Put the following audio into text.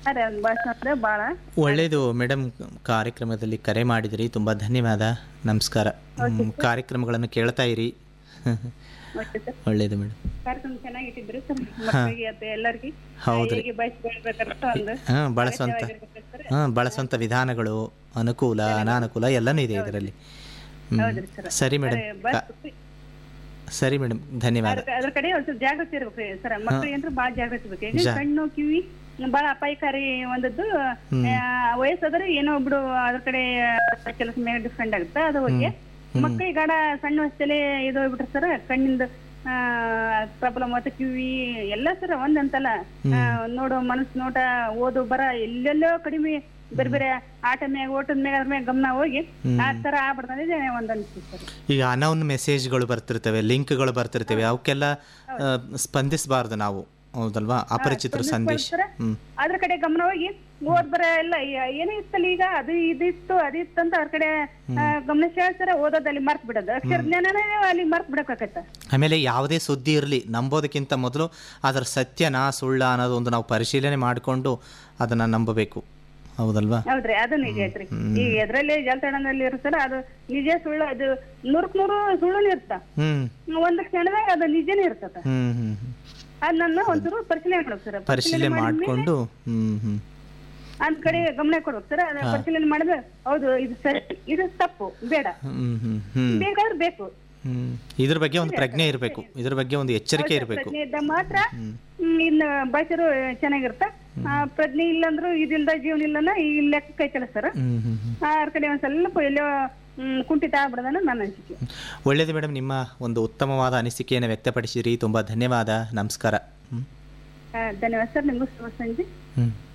ಅದೇ ಒಂದು ಭಾಷಣ ಭಾಳ ಒಳ್ಳೆಯದು ಮೇಡಮ್ ಕಾರ್ಯಕ್ರಮದಲ್ಲಿ ಕರೆ ಮಾಡಿದಿರಿ ತುಂಬ ಧನ್ಯವಾದ ನಮಸ್ಕಾರ ಹ್ಮ್, ಕಾರ್ಯಕ್ರಮಗಳನ್ನು ಕೇಳ್ತಾ ಇರಿ ಓಕೆ ಸರ್ ಒಳ್ಳೆಯದು ಮೇಡಮ್ ಕಾರ್ಯಕ್ರಮ ಚೆನ್ನಾಗಿಟ್ಟಿದ್ರು ಸರ್ ಮಕ್ಕಳಿಗೆ ಮತ್ತು ಎಲ್ಲರಿಗೆ ಹೌದ್ರಿ. ಹೇಗೆ ಬಳಸ್ಕೊಳ್ಬೇಕಂತ ಒಂದು ಹಾಂ ಬಳಸುವಂಥ ಹಾಂ ಬಳಸುವಂಥ ವಿಧಾನಗಳು ಅನುಕೂಲ ಅನಾನುಕೂಲ ಎಲ್ಲನೂ ಇದೆ ಇದರಲ್ಲಿ ಹ್ಮ್. ಹೌದ್ರಿ ಸರ್ ಸರಿ ಮೇಡಮ್ ಬಸ್ ಸರಿ ಮೇಡಮ್ ಧನ್ಯವಾದ ಅದ್ರ ಅದ್ರ ಕಡೆ ಒಂದ್ ಸ್ವಲ್ಪ ಜಾಗೃತಿ ಇರ್ಬೇಕ್ರಿ ಸರ್ ಮಕ್ಕಳಿಗೆ ಅಂದ್ರೆ ಭಾಳ ಜಾಗೃತಿ ಇರ್ಬೇಕು ಈಗ ಜಾ- ಕಣ್ಣು ಕಿವಿ ಭಾಳ ಅಪಾಯಕಾರಿ ಒಂದದ್ದು ಆ, ವಯಸ್ಸಾದ್ರೆ ಏನೋ ಒಬ್ರು ಅದ್ರ ಕಡೆ ಕೆಲಸ ಮೇಲೆ ಡಿಫ್ರೆಂಟ್ ಆಗುತ್ತೆ ಅದು ಹೋಗಿ ಮಕ್ಕಳಿಗೆ ಗಾಢ ಸಣ್ಣ ವಯಸ್ಸಲ್ಲಿ ಇದು ಹೋಗ್ಬಿಟ್ರೆ ಸರ್ ಕಣ್ಣಿಂದ ಪ್ರಾಬ್ಲಮ್ ಮತ್ತು ಕಿವಿ ಎಲ್ಲ ಸರ್ ಒಂದಂತಲ್ಲ ಆ, ನೋಡೋ ಮನಸ್ಸು ನೋಟ ಓದು ಬರ ಎಲ್ಲೆಲ್ಲೋ ಕಡಿಮೆ ಬೇರೆ ಬೇರೆ ಆಟ ಮ್ಯಾಗ ಓಟದ ಮ್ಯಾಗ ಅದ್ರ ಮ್ಯಾಗ ಗಮನ ಹೋಗಿ ಆ ತರ ಆಗ್ಬಿಡ್ತದೆ ಒಂದ್ ಅನ್ಸುತ್ತೆ ಸರ್ ಈಗ ಅನೌನ್ ಮೆಸೇಜ್ಗಳು ಬರ್ತಿರ್ತವೆ ಲಿಂಕ್ಗಳು ಬರ್ತಿರ್ತವೆ ಅವಕ್ಕೆಲ್ಲ ಆ, ಸ್ಪಂದಿಸಬಾರ್ದು ನಾವು ಹೌದಲ್ವಾ ಅಪರಿಚಿತರ ಸಂದೇಶ ಸರ್ ಹ್ಮ್ ಅದ್ರ ಕಡೆ ಗಮನ ಹೋಗಿ ಓದ್ ಬರ ಎಲ್ಲ ಯ- ಏನೇ ಇತ್ತಲ್ಲ ಈಗ ಅದು ಇದಿತ್ತು ಅದಿತ್ತು ಅಂತ ಅದ್ರ ಕಡೆ ಆ, ಗಮನ ಸೆಳೆಸ್ತಾರೆ ಓದೋದಲ್ಲಿ ಮರ್ತ್ ಬಿಡೋದು ಅಕ್ಷರ ಜ್ಞಾನನೇ ಅಲ್ಲಿ ಮರ್ತ್ ಬಿಡಕ್ಕಾಗತ್ತ ಆಮೇಲೆ ಯಾವುದೇ ಸುದ್ದಿ ಇರಲಿ ನಂಬೋದಕ್ಕಿಂತ ಮೊದಲು ಅದರ ಸತ್ಯನಾ ಸುಳ್ಳ ಅನ್ನೋದು ಒಂದು ನಾವು ಪರಿಶೀಲನೆ ಮಾಡಿಕೊಂಡು ಅದನ್ನು ನಂಬಬೇಕು ಹೌದಲ್ವಾ ಹೌದ್ರಿ ಅದು ನಿಜ ಐತ್ರಿ ಈಗ ಎದ್ರಲ್ಲಿ ಜಾಲತಾಣದಲ್ಲಿ ಇರ್ತಾರ ಅದು ನಿಜ ಸುಳ್ಳು ಅದು ನೂರಕ್ ನೂರು ಸುಳ್ಳು ಇರ್ತ ಹ್ಞೂ ಒಂದ್ ಕ್ಷಣದಾಗ ಅದು ನಿಜನೇ ಇರ್ತದ ಹ್ಞೂ ಹ್ಞೂ ಅದನ್ನ ಒಂಚೂರು ಪರಿಶೀಲನೆ ಮಾಡ್ಬೇಕು ಸರ್ ಪರಿಶೀಲನೆ ಮಾಡಿಕೊಂಡು ಹ್ಞೂ ಹ್ಞೂ ಅದ್ ಕಡೆ ಗಮನ ಕೊಡ್ಬೇಕು ಸರ್ ಅದ ಪರಿಶೀಲನೆ ಮಾಡಿದ್ರೆ ಹೌದು ಇದು ಸರಿ ಇದು ತಪ್ಪು ಬೇಡ ಹ್ಞೂ ಹ್ಞೂ ಹ್ಞೂ ಬೇಕಾದ್ರೆ ಬೇಕು ಹ್ಞೂ ಇದ್ರ ಬಗ್ಗೆ ಒಂದು ಪ್ರಜ್ಞೆ ಇರಬೇಕು ಇದ್ರ ಬಗ್ಗೆ ಒಂದು ಎಚ್ಚರಿಕೆ ಇರಬೇಕು ಪ್ರಜ್ಞೆ ಇದ್ದ ಮಾತ್ರ ಹ್ಮ್, ಇನ್ನ ಬಳಸರು ಚೆನ್ನಾಗಿರುತ್ತ ಆ, ಪ್ರಜ್ಞೆ ಇಲ್ಲಂದ್ರು ಇದಿಲ್ದ ಜೀವನ ಇಲ್ಲನ ಈ ಲೆಕ್ಕ ಕೈ ಸರ್ ಹ್ಞೂ ಹ್ಞೂ ಹ್ಞೂ ಆ ಕಡೆ ಒಂದ್ ಸ್ವಲ್ಪ ಎಲ್ಲೋ ಹ್ಮ್, ಕುಂಠಿತ ಆಗ್ಬಿಡದನ್ನ ನನ್ನ ಅನಿಸಿಕೆ ಒಳ್ಳೆಯದು ಮೇಡಮ್ ನಿಮ್ಮ ಒಂದು ಉತ್ತಮವಾದ ಅನಿಸಿಕೆಯನ್ನು ವ್ಯಕ್ತಪಡಿಸಿರಿ ತುಂಬ ಧನ್ಯವಾದ ನಮಸ್ಕಾರ ಹ್ಞೂ ಆ, ಧನ್ಯವಾದ ಸರ್ ನಿಮಗೂ ಶುಭ ಸಂಜೆ ಹ್ಞೂ